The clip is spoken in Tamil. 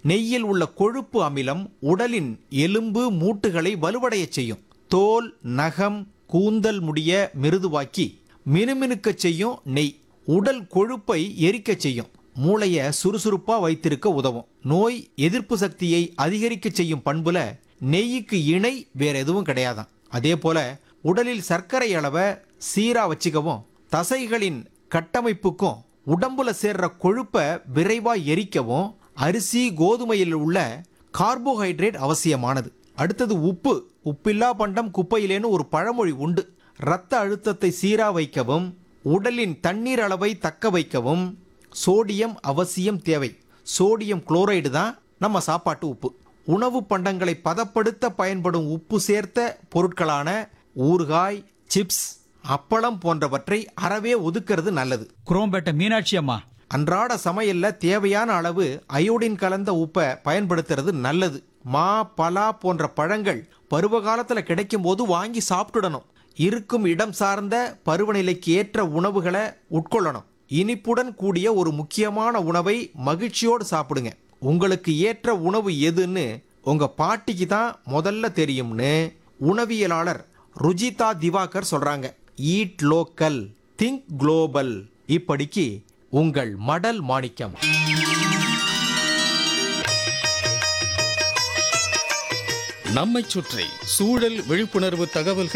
நெய்யில் உள்ள கொழுப்பு அமிலம் உடலின் எலும்பு மூட்டுகளை வலுவடையச் செய்யும் தோல் நகம் கூந்தல் முடிய மிருதுவாக்கி மினுமினுக்கச் செய்யும் நெய் உடல் கொழுப்பை எரிக்கச் செய்யும் மூளைய சுறுசுறுப்பா வைத்திருக்க உதவும் நோய் எதிர்ப்பு சக்தியை அதிகரிக்க செய்யும் பண்புல நெய்யுக்கு இணை வேற எதுவும் கிடையாதாம் அதே போல உடலில் சர்க்கரை அளவை சீரா வச்சுக்கவும் தசைகளின் கட்டமைப்புக்கும் உடம்புல சேர்ற கொழுப்பை விரைவா எரிக்கவும் அரிசி கோதுமையில் உள்ள கார்போஹைட்ரேட் அவசியமானது அடுத்தது உப்பு உப்பில்லா பண்டம் குப்பையிலேன்னு ஒரு பழமொழி உண்டு இரத்த அழுத்தத்தை சீரா வைக்கவும் உடலின் தண்ணீர் அளவை தக்க வைக்கவும் சோடியம் அவசியம் தேவை சோடியம் குளோரைடு தான் நம்ம சாப்பாட்டு உப்பு உணவு பண்டங்களை பதப்படுத்த பயன்படும் உப்பு சேர்த்த பொருட்களான ஊறுகாய் சிப்ஸ் அப்பளம் போன்றவற்றை அறவே ஒதுக்கிறது நல்லது குரோம்பேட்டை மீனாட்சி அம்மா அன்றாட சமையல்ல தேவையான அளவு அயோடின் கலந்த உப்பை பயன்படுத்துறது நல்லது மா பலா போன்ற பழங்கள் பருவ காலத்துல கிடைக்கும் போது வாங்கி சாப்பிட்டுடணும் இருக்கும் இடம் சார்ந்த பருவநிலைக்கு ஏற்ற உணவுகளை உட்கொள்ளணும் இனிப்புடன் கூடிய ஒரு முக்கியமான உணவை மகிழ்ச்சியோடு சாப்பிடுங்க உங்களுக்கு ஏற்ற உணவு எதுன்னு உங்க பாட்டிக்கு தான் முதல்ல தெரியும்னு உணவியலாளர் ருஜிதா திவாகர் சொல்றாங்க ஈட் லோக்கல் திங்க் குளோபல் இப்படிக்கு உங்கள் மடல் மாணிக்கம் நம்மைச் சுற்றி சூழல் விழிப்புணர்வு தகவல்கள்